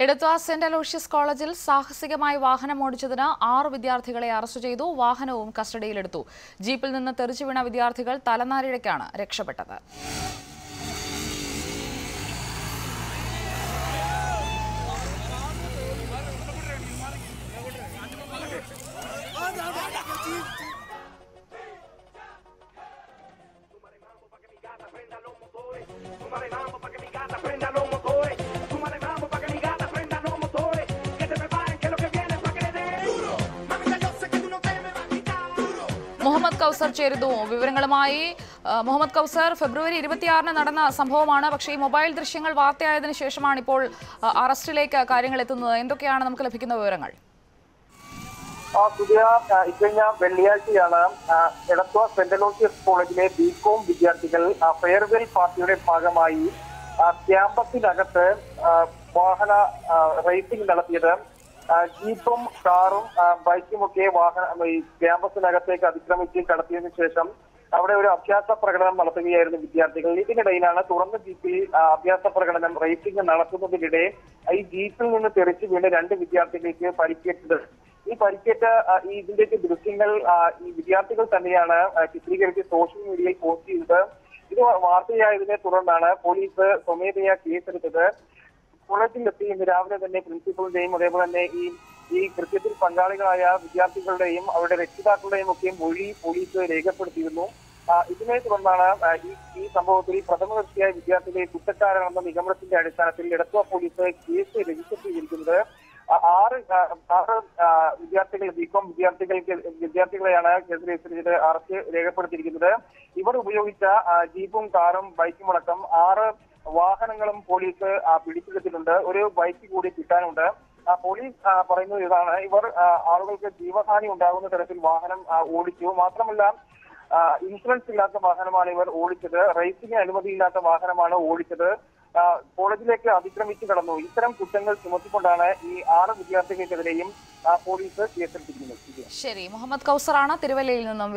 Edathua Saint Aloysius കോളേജിൽ സാഹസികമായി വാഹനം ഓടിച്ചതിന് ആറ് വിദ്യാർത്ഥികളെ അറസ്റ്റ് ചെയ്തു വാഹനവും കസ്റ്റഡിയിലെടുത്തു ജീപ്പിൽ നിന്ന് തെറിച്ചു വീണ വിദ്യാർത്ഥികൾ തലനാരിഴയ്ക്കാണ് രക്ഷപ്പെട്ടത് Súmale mambo pa' que mi gata prenda los motores. Súmale mambo pa' que mi gata prenda los motores. Que te preparen que lo que viene es pa' que le den. Duro. Mamita, yo sé que tú no te me vas a quitar. Duro. Muhammad കൗസർ ചേരുന്നു വിവരങ്ങളുമായി ആ, മുഹമ്മദ് കൗസർ ഫെബ്രുവരി ഇരുപത്തിയാറിന് നടന്ന സംഭവമാണ് പക്ഷേ ഈ mobile ദൃശ്യങ്ങൾ വാർത്തയായതിനു ശേഷമാണ് ഇപ്പോൾ ആ, അറസ്റ്റിലേക്ക് കാര്യങ്ങൾ എത്തുന്നത് എന്തൊക്കെയാണ് നമുക്ക് ലഭിക്കുന്ന വിവരങ്ങൾ ആ, പുതിയ ആ, ഇക്കഴിഞ്ഞ വെള്ളിയാഴ്ചയാണ് ആ, എടത്വ സെന്റ് അലോഷ്യസ് കോളേജിലെ ബികോം വിദ്യാർത്ഥികൾ ആ, ഫെയർവെൽ പാർട്ടിയുടെ ഭാഗമായി ആ, ക്യാമ്പസിനകത്ത് ആ, വാഹന ആ, റേസിംഗ് നടത്തിയത് ആ, ജീപ്പും കാറും ആ, ബൈക്കുമൊക്കെ വാഹന ഈ ക്യാമ്പസിനകത്തേക്ക് അതിക്രമിച്ച് കടത്തിയതിനു ശേഷം അവിടെ ഒരു അഭ്യാസ പ്രകടനം നടത്തുകയായിരുന്നു വിദ്യാർത്ഥികൾ ഇതിനിടയിലാണ് തുറന്ന ജീപ്പിൽ ആ, അഭ്യാസ പ്രകടനം റേസിംഗ് നടത്തുന്നതിനിടെ ഈ ജീപ്പിൽ നിന്ന് തെറിച്ച് വീണ് രണ്ട് വിദ്യാർത്ഥികൾക്ക് പരിക്കേറ്റത് ഈ പരിക്കേറ്റ ആ, ഈ ഇതിന്റെയൊക്കെ ദൃശ്യങ്ങൾ ആ, ഈ വിദ്യാർത്ഥികൾ തന്നെയാണ് ആ, ചിത്രീകരിച്ച് സോഷ്യൽ മീഡിയയിൽ പോസ്റ്റ് ചെയ്തത് ഇത് വാർത്തയായതിനെ തുടർന്നാണ് പോലീസ് സ്വമേധയാ കേസെടുത്തത് കോളേജിലെത്തി ഇന്ന് രാവിലെ തന്നെ പ്രിൻസിപ്പലിന്റെയും അതേപോലെ തന്നെ ഈ ഈ കൃത്യത്തിൽ പങ്കാളികളായ വിദ്യാർത്ഥികളുടെയും അവരുടെ രക്ഷിതാക്കളുടെയും ഒക്കെ മൊഴി പോലീസ് രേഖപ്പെടുത്തിയിരുന്നു ആ, ഇതിനെ തുടർന്നാണ് ആ, ഈ ഈ സംഭവത്തിൽ പ്രഥമ ദൃഷ്ടിയായ വിദ്യാർത്ഥികളെ കുറ്റക്കാരാണെന്ന നിഗമനത്തിന്റെ അടിസ്ഥാനത്തിൽ എടത്വ പോലീസ് കേസ് രജിസ്റ്റർ ചെയ്തിരിക്കുന്നത് ആ, ആറ് ആ, ആറ് ആ, വിദ്യാർത്ഥികൾ ബികോം വിദ്യാർത്ഥികൾക്ക് വിദ്യാർത്ഥികളെയാണ് കേസ് രജിസ്റ്റർ ചെയ്ത് അറസ്റ്റ് രേഖപ്പെടുത്തിയിരിക്കുന്നത് ഇവർ ഉപയോഗിച്ച ആ, ജീപ്പും കാറും ബൈക്കും അടക്കം ആറ് വാഹനങ്ങളും പോലീസ് ആ, പിടിച്ചെടുത്തിട്ടുണ്ട് ഒരു ബൈക്ക് കൂടി കിട്ടാനുണ്ട് ആ, പോലീസ് ആ, പറയുന്നത് ഇതാണ് ഇവർ ആ, ആളുകൾക്ക് ജീവഹാനി ഉണ്ടാകുന്ന തരത്തിൽ വാഹനം ആ, ഓടിച്ചു മാത്രമല്ല ആ, ഇൻഷുറൻസ് ഇല്ലാത്ത വാഹനമാണ് ഇവർ ഓടിച്ചത് റേസിംഗിന് അനുമതിയില്ലാത്ത വാഹനമാണ് ഓടിച്ചത് ആ, കോളേജിലേക്ക് അതിക്രമിച്ചു കടന്നു ഇത്തരം കുറ്റങ്ങൾ ചുമത്തിക്കൊണ്ടാണ് ഈ ആറ് വിദ്യാർത്ഥികൾക്കെതിരെയും ആ, പോലീസ് കേസെടുത്തിരിക്കുന്നത് ശരി മുഹമ്മദ് കൗസറാണ് തിരുവല്ലയിൽ നിന്നും